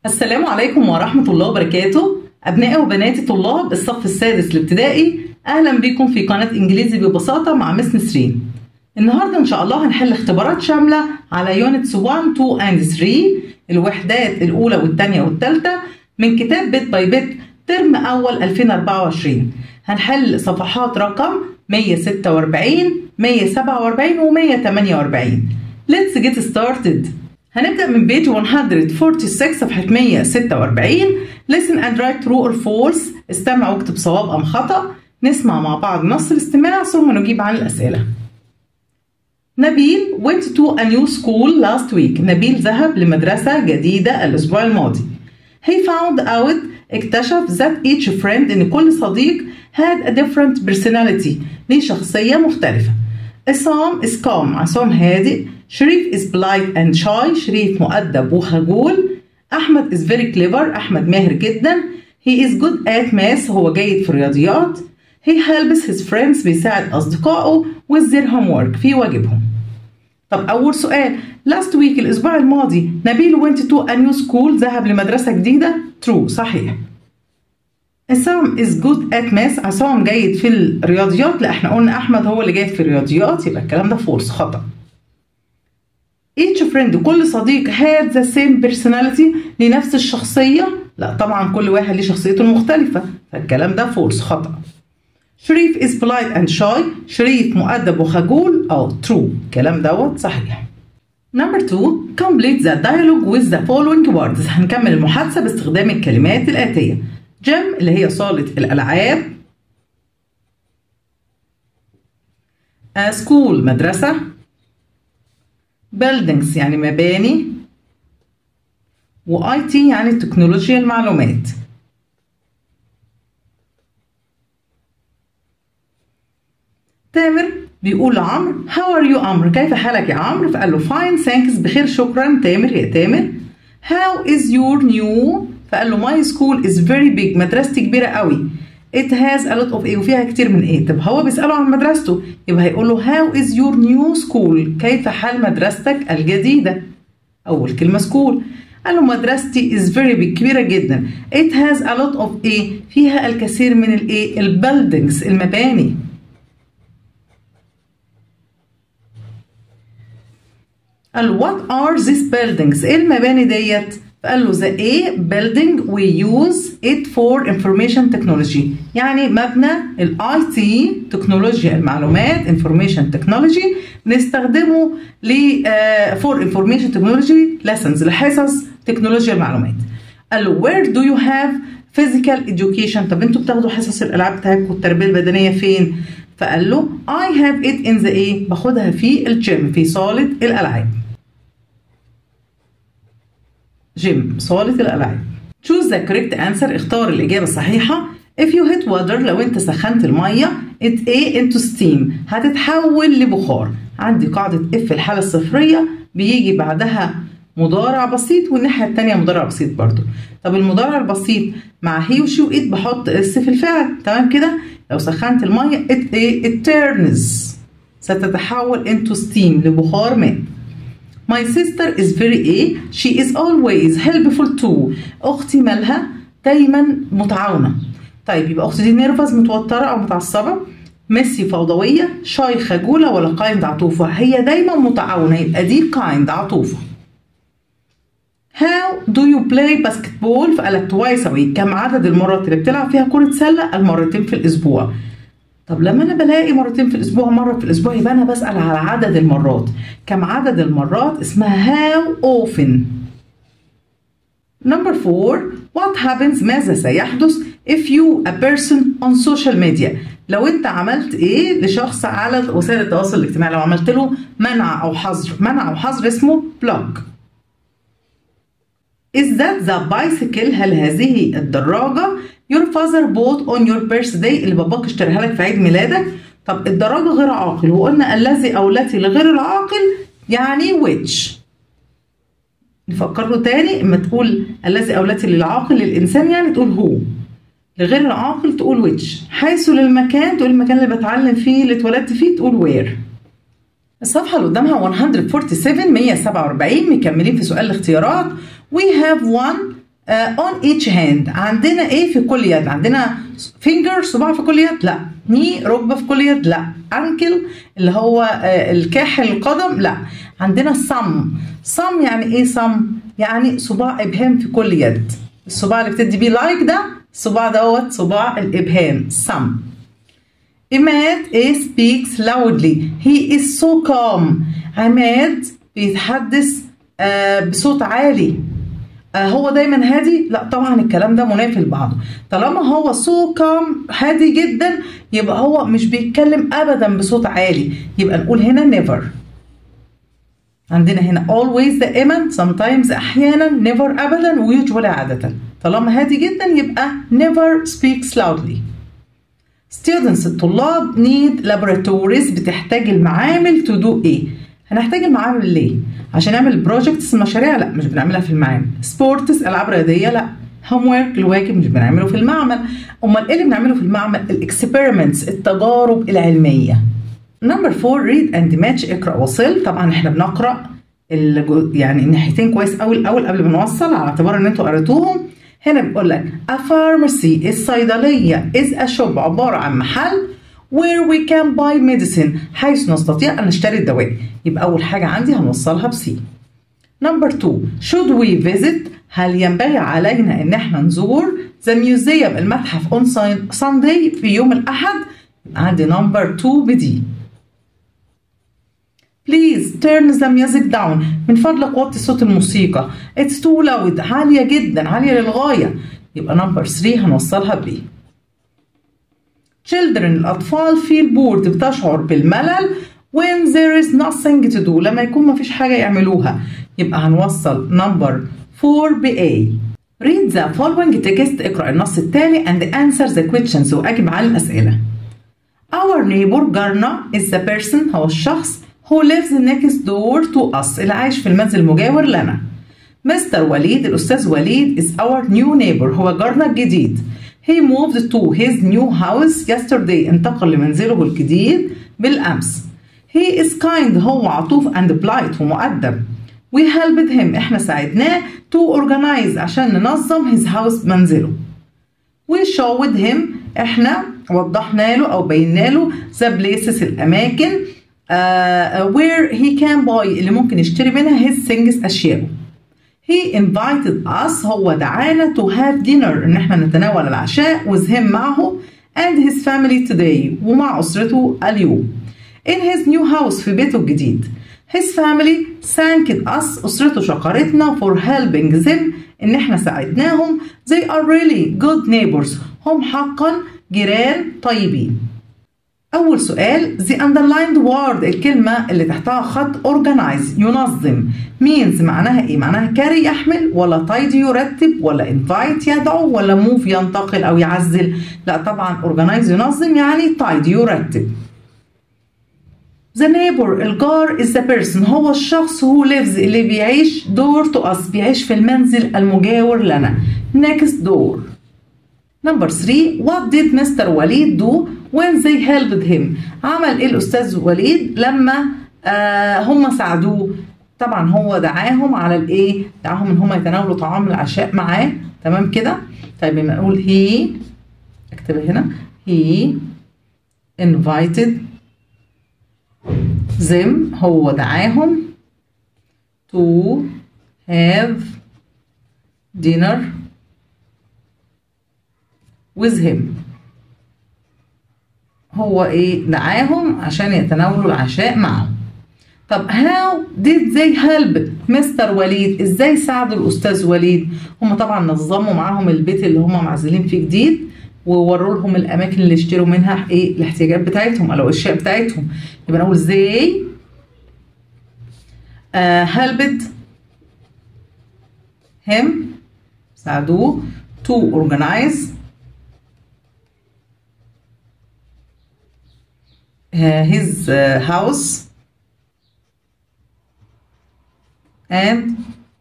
السلام عليكم ورحمة الله وبركاته أبنائي وبناتي طلاب الصف السادس الابتدائي أهلا بكم في قناة إنجليزي ببساطة مع مس نسرين النهاردة إن شاء الله هنحل اختبارات شاملة على يونتس 1 2 and 3 الوحدات الأولى والثانية والثالثة من كتاب بيت باي بيت ترم أول 2024 هنحل صفحات رقم 146 147 و 148 Let's get started هنبدأ من بيج 146 صفحة 146 listen and write true or false استمع واكتب صواب أم خطأ نسمع مع بعض نص الاستماع ثم نجيب عن الأسئلة نبيل went to a new school last week نبيل ذهب لمدرسة جديدة الأسبوع الماضي he found out اكتشف that each friend إن كل صديق had a different personality ليه شخصية مختلفة عصام is calm عصام هادئ شريف is polite and shy شريف مؤدب وخجول أحمد is very clever أحمد ماهر جدا he is good at math هو جيد في الرياضيات he helps his friends بيساعد أصدقائه with their homework في واجبهم طب أول سؤال last week الأسبوع الماضي نبيل went to a new school ذهب لمدرسة جديدة true صحيح عصام is good at math عصام جيد في الرياضيات لا احنا قلنا أحمد هو اللي جيد في الرياضيات يبقى الكلام ده فورس خطأ each friend كل صديق had the same personality لنفس الشخصية لا طبعا كل واحد ليه شخصيته المختلفة فالكلام ده فورس خطأ شريف is polite and shy شريف مؤدب وخجول أو true الكلام دوت صحيح Number two complete the dialogue with the following words هنكمل المحادثة باستخدام الكلمات الآتية جيم اللي هي صالة الألعاب A school مدرسة buildings يعني مباني و IT يعني تكنولوجيا المعلومات تامر بيقول لعمرو هاو ار يو عمرو كيف حالك يا عمرو فقال له فاين ثانكس بخير شكرا تامر يا تامر هاو از يور نيو فقال له ماي سكول از فيري بيج مدرستي كبيره قوي it has a lot of ايه وفيها كتير من ايه طب هو بيسأله عن مدرسته يبقى هيقول له how is your new school كيف حال مدرستك الجديدة أول كلمة سكول قال له مدرستي is very big كبيرة جدا it has a lot of ايه فيها الكثير من الايه البيلدينجز المباني قال what are these buildings ايه المباني ديت فقال له the A building we use it for information technology يعني مبنى ال IT تكنولوجيا المعلومات information technology نستخدمه ل uh, for information technology lessons لحصص تكنولوجيا المعلومات قال له where do you have physical education طب انتوا بتاخدوا حصص الالعاب بتاعتكم التربيه البدنيه فين فقال له I have it in the A باخدها في الجيم في صاله الالعاب جيم صالة الألعاب choose the correct answer اختار الإجابة الصحيحة if you hit water لو أنت سخنت المية it a into steam هتتحول لبخار عندي قاعدة if في الحالة الصفرية بيجي بعدها مضارع بسيط والناحية التانية مضارع بسيط برضو طب المضارع البسيط مع هي وشي وإيت بحط اس في الفعل تمام كده لو سخنت المية it, a, it turns ستتحول into steam لبخار ماء My sister is very A. She is always helpful too. أختي مالها دايما متعاونة. طيب يبقى أختي دي نيرفز متوترة أو متعصبة. ميسي فوضوية. شاي خجولة ولا قايند عطوفة. هي دايما متعاونة يبقى دي قايند عطوفة. How do you play basketball؟ فقالك twice a week. كم عدد المرات اللي بتلعب فيها كرة سلة؟ المرتين في الأسبوع. طب لما انا بلاقي مرتين في الاسبوع مره في الاسبوع يبقى انا بسال على عدد المرات كم عدد المرات اسمها how often number four what happens ماذا سيحدث if you a person on social media لو انت عملت ايه لشخص على وسائل التواصل الاجتماعي لو عملت له منع او حظر منع او حظر اسمه block is that the bicycle هل هذه الدراجة your father bought on your birthday اللي باباك اشتراها لك في عيد ميلادك طب الدراجة غير عاقل وقلنا الذي أو التي لغير العاقل يعني which نفكر له تاني اما تقول الذي أو التي للعاقل للإنسان يعني تقول هو لغير العاقل تقول which حيث للمكان تقول المكان اللي بتعلم فيه اللي اتولدت فيه تقول where الصفحة اللي قدامها 147 147 مكملين في سؤال الاختيارات we have one uh, on each hand عندنا ايه في كل يد عندنا finger صباع في كل يد لا ني ركبه في كل يد لا انكل اللي هو uh, الكاحل القدم لا عندنا صم صم يعني ايه صم يعني صباع ابهام في كل يد الصباع اللي بتدي بيه لايك ده الصباع دوت صباع الابهام صم عماد A speaks loudly he is so calm عماد بيتحدث آه بصوت عالي آه هو دايما هادي لا طبعا الكلام ده منافي لبعضه طالما هو سو كام هادي جدا يبقى هو مش بيتكلم ابدا بصوت عالي يبقى نقول هنا never عندنا هنا always دائما sometimes احيانا never ابدا ويوجوالي عاده طالما هادي جدا يبقى never speaks loudly students الطلاب need laboratories بتحتاج المعامل to do ايه هنحتاج المعامل ليه عشان نعمل بروجكتس المشاريع لا مش بنعملها في المعامل سبورتس العاب رياضيه لا هوم ورك الواجب مش بنعمله في المعمل امال ايه اللي بنعمله في المعمل الاكسبيرمنتس التجارب العلميه نمبر 4 ريد اند ماتش اقرا وصل طبعا احنا بنقرا يعني الناحيتين كويس قوي الاول قبل ما نوصل على اعتبار ان انتوا قريتوهم هنا بيقول لك a pharmacy الصيدليه is a shop عباره عن محل where we can buy medicine حيث نستطيع أن نشتري الدواء يبقى أول حاجة عندي هنوصلها بسي نمبر 2 should we visit هل ينبغي علينا إن احنا نزور the museum المتحف on Sunday في يوم الأحد يبقى عندي نمبر 2 بدي Please turn the music down من فضلك وطي صوت الموسيقى It's too loud عالية جدا عالية للغاية يبقى نمبر 3 هنوصلها ب Children الأطفال feel bored بتشعر بالملل when there is nothing to do لما يكون مفيش حاجة يعملوها يبقى هنوصل نمبر 4 ب A Read the following text اقرأ النص التالي and answer the questions وأجب على الأسئلة Our neighbor جارنا is the person هو الشخص who lives next door to us اللي عايش في المنزل المجاور لنا مستر وليد الأستاذ وليد is our new neighbor هو جارنا الجديد He moved to his new house yesterday انتقل لمنزله الجديد بالأمس He is kind هو عطوف and polite ومؤدب We helped him احنا ساعدناه to organize عشان ننظم his house منزله We showed him احنا وضحنا له او بينا له the places الاماكن uh, where he can buy اللي ممكن يشتري منها his things اشياءه He invited us هو دعانا to have dinner ان احنا نتناول العشاء with him معه and his family today ومع اسرته اليوم in his new house في بيته الجديد his family thanked us اسرته شكرتنا for helping them ان احنا ساعدناهم they are really good neighbors هم حقا جيران طيبين أول سؤال the underlined word الكلمة اللي تحتها خط organize ينظم means معناها إيه؟ معناها carry يحمل ولا tidy يرتب ولا invite يدعو ولا move ينتقل أو يعزل لا طبعا organize ينظم يعني tidy يرتب The neighbor الجار is the person هو الشخص who lives اللي بيعيش door to us بيعيش في المنزل المجاور لنا next door Number 3 What did Mr. وليد do when they helped him عمل ايه الأستاذ وليد لما آه هم ساعدوه طبعا هو دعاهم على الايه دعاهم ان هم يتناولوا طعام العشاء معاه تمام كده طيب لما نقول he اكتبها هنا he invited them هو دعاهم to have dinner with him هو ايه دعاهم عشان يتناولوا العشاء معه طب how did they help مستر وليد ازاي ساعدوا الاستاذ وليد هم طبعا نظموا معاهم البيت اللي هم معزلين فيه جديد ووروا لهم الاماكن اللي يشتروا منها ايه الاحتياجات بتاعتهم او الاشياء بتاعتهم يبقى نقول ازاي uh, helped him ساعدوه to organize his uh, house and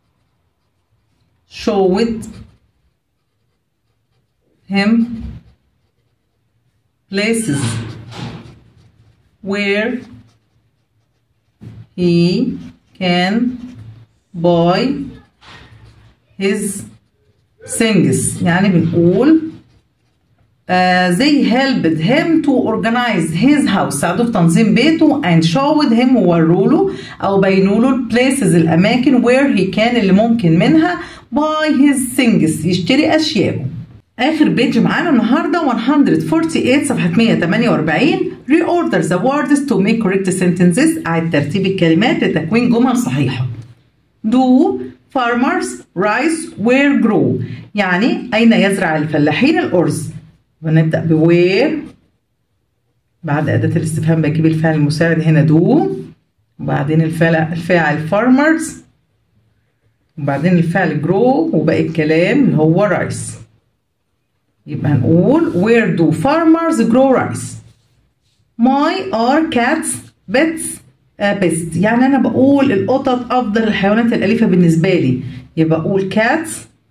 showed him places where he can buy his things يعني بنقول uh, they helped him to organize his house ساعدوه في تنظيم بيته and showed him ووروا له او بينوا له البليسز الاماكن where he كان اللي ممكن منها buy his things يشتري اشياءه اخر بيج معانا النهارده 148 صفحه 148 reorder the words to make correct sentences اعد ترتيب الكلمات لتكوين جمل صحيحه do farmers rice where grow يعني اين يزرع الفلاحين الارز ونبدا ب where بعد اداه الاستفهام بجيب الفعل المساعد هنا do وبعدين الفعل الفاعل farmers وبعدين الفعل grow وباقي الكلام اللي هو rice يبقى هنقول where do farmers grow rice my are cats pets uh, best يعني انا بقول القطط افضل الحيوانات الاليفه بالنسبه لي يبقى اقول cats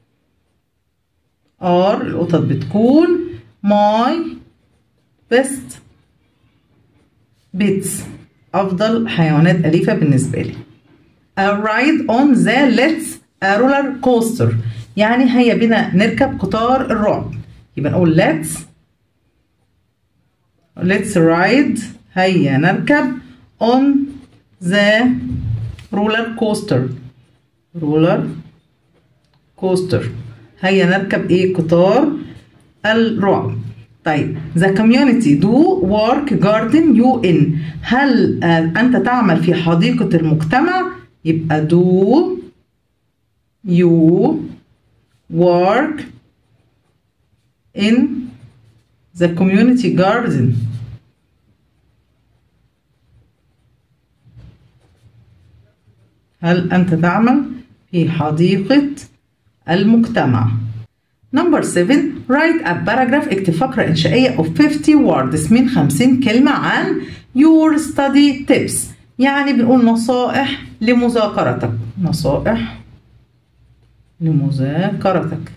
are القطط بتكون my best pets افضل حيوانات اليفه بالنسبه لي a ride on the let's a roller coaster يعني هيا بنا نركب قطار الرعب يبقى نقول let's let's ride هيا نركب on the roller coaster roller coaster هيا نركب ايه قطار الرعب طيب the community do work garden you in هل آه انت تعمل في حديقة المجتمع يبقى do you work in the community garden هل أنت تعمل في حديقة المجتمع Number 7 write a paragraph اكتب فقرة إنشائية of 50 words من 50 كلمة عن your study tips يعني بنقول نصائح لمذاكرتك نصائح لمذاكرتك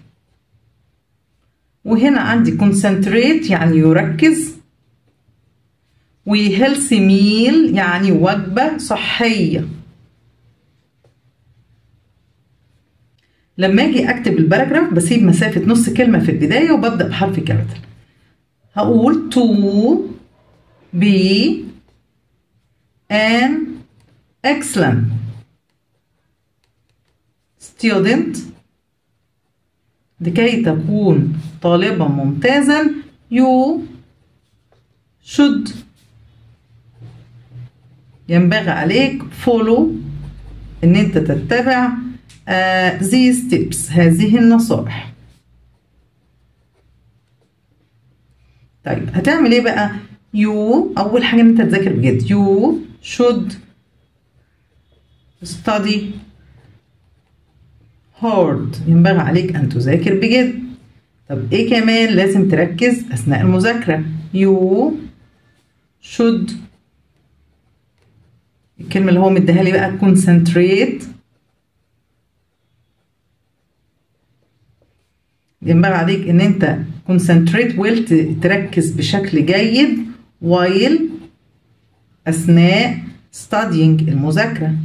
وهنا عندي concentrate يعني يركز و healthy meal يعني وجبة صحية لما اجي اكتب الباراجراف بسيب مسافة نص كلمة في البداية وببدأ بحرف كابيتال هقول to be an excellent student لكي تكون طالبا ممتازا you should ينبغي عليك follow ان انت تتبع uh, these tips هذه النصائح طيب هتعمل ايه بقى you اول حاجه ان انت تذاكر بجد you should study hard ينبغي عليك ان تذاكر بجد طب ايه كمان لازم تركز اثناء المذاكره you should الكلمه اللي هو مديها لي بقى concentrate ينبغي عليك ان انت concentrate well تركز بشكل جيد while اثناء studying المذاكره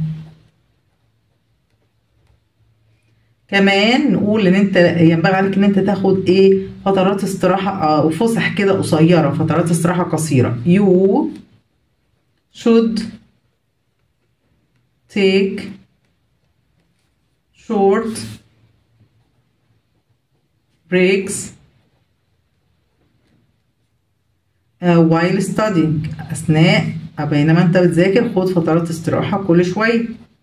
كمان نقول ان انت ينبغي عليك ان انت تاخد ايه فترات استراحه او فسح كده قصيره فترات استراحه قصيره you should take short breaks uh, while studying أثناء بينما أنت بتذاكر خد فترات استراحة كل شوية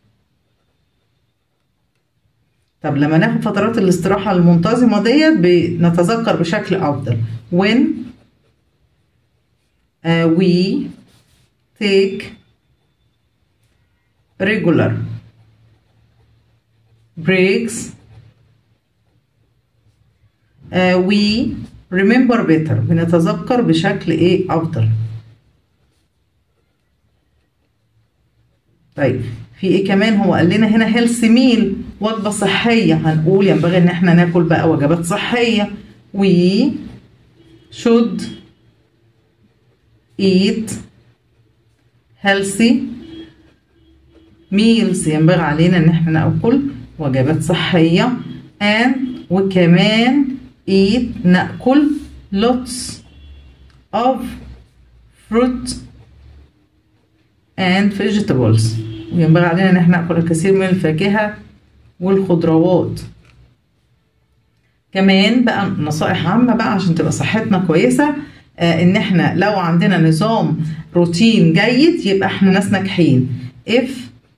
طب لما ناخد فترات الاستراحة المنتظمة ديت بنتذكر بشكل أفضل when uh, we take regular breaks uh, we remember better بنتذكر بشكل ايه افضل طيب في ايه كمان هو قال لنا هنا هيلث ميل وجبه صحيه هنقول ينبغي ان احنا ناكل بقى وجبات صحيه we should eat healthy meals ينبغي علينا ان احنا ناكل وجبات صحيه and وكمان eat نأكل lots of fruit and vegetables وينبغي علينا ان احنا ناكل الكثير من الفاكهة والخضروات كمان بقى نصائح عامة بقى عشان تبقى صحتنا كويسة آه ان احنا لو عندنا نظام روتين جيد يبقى احنا ناس ناجحين if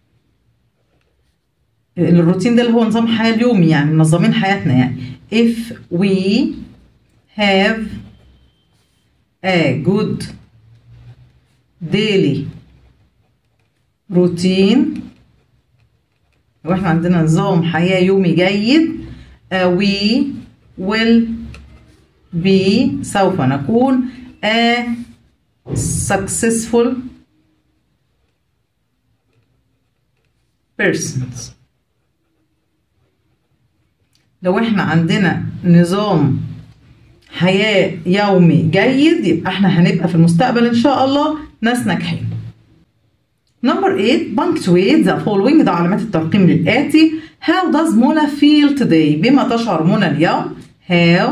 الروتين ده اللي هو نظام حياة اليومي يعني منظمين حياتنا يعني if we have a good daily routine لو احنا عندنا نظام حياة يومي جيد uh, we will be سوف نكون a successful persons لو احنا عندنا نظام حياة يومي جيد يبقى احنا هنبقى في المستقبل ان شاء الله ناس ناجحين Number 8 punctuate the following ده علامات الترقيم للآتي How does Mona feel today بما تشعر منى اليوم How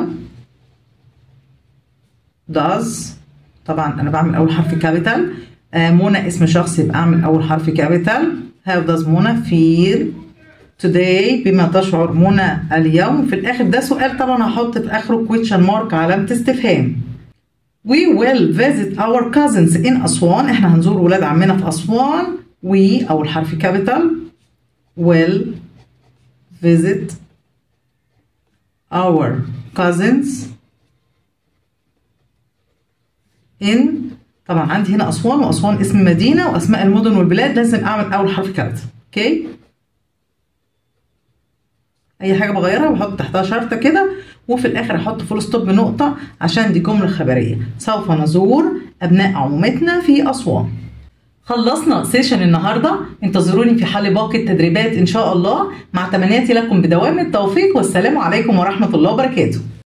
does طبعا أنا بعمل أول حرف كابيتال آه منى اسم شخص يبقى أعمل أول حرف كابيتال How does Mona feel today بما تشعر منى اليوم في الآخر ده سؤال طبعا هحط في آخره question mark علامة استفهام We will visit our cousins in أسوان احنا هنزور ولاد عمنا في أسوان we أول حرف كابيتال will visit our cousins in طبعا عندي هنا أسوان وأسوان اسم مدينة وأسماء المدن والبلاد لازم أعمل أول حرف كابيتال أوكي اي حاجه بغيرها بحط تحتها شرطه كده وفي الاخر احط فول ستوب بنقطه عشان دي جمله خبريه سوف نزور ابناء عمومتنا في اسوان خلصنا سيشن النهارده انتظروني في حل باقي التدريبات ان شاء الله مع تمنياتي لكم بدوام التوفيق والسلام عليكم ورحمه الله وبركاته